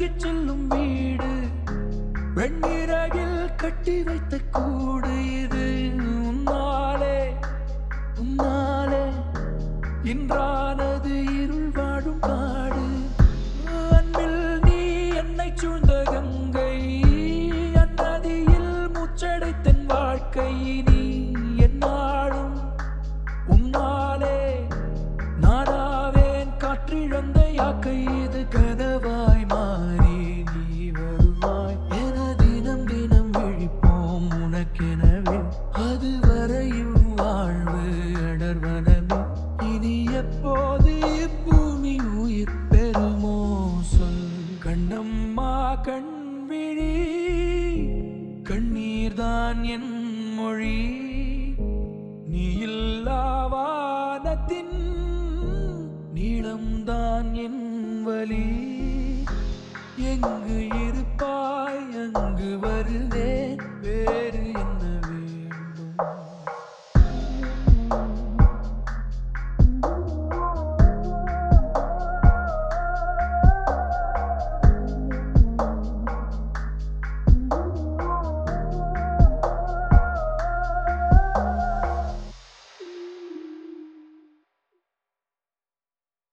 தூக்கிச் செல்லும் வீடு வெண்ணிறகில் கட்டி வைத்த கூடு இது உன்னாலே உன்னாலே இன்றானது இருள் வாடும் காடு அன்பில் நீ என்னை சூழ்ந்த கங்கை அந்நதியில் முச்சடைத்தன் வாழ்க்கை நீ என்னாலும் உன்னாலே நாடாவேன் காற்றிழந்த யாக்கை இது கனவாய் மாறி நீ வருவாய் என தினம் தினம் விழிப்போம் உனக்கெனவே அது வரையும் வாழ்வு அடர்வனமே இனி எப்போது இப்பூமி உயிர் பெறுமோ சொல் கண்ணம்மா கண்விழி கண்ணீர்தான் என் மொழி நீ இல்லாவானத்தின் நீளம்தான் என் வலி எங்கு இருப்பாய் அங்கு வருவேன்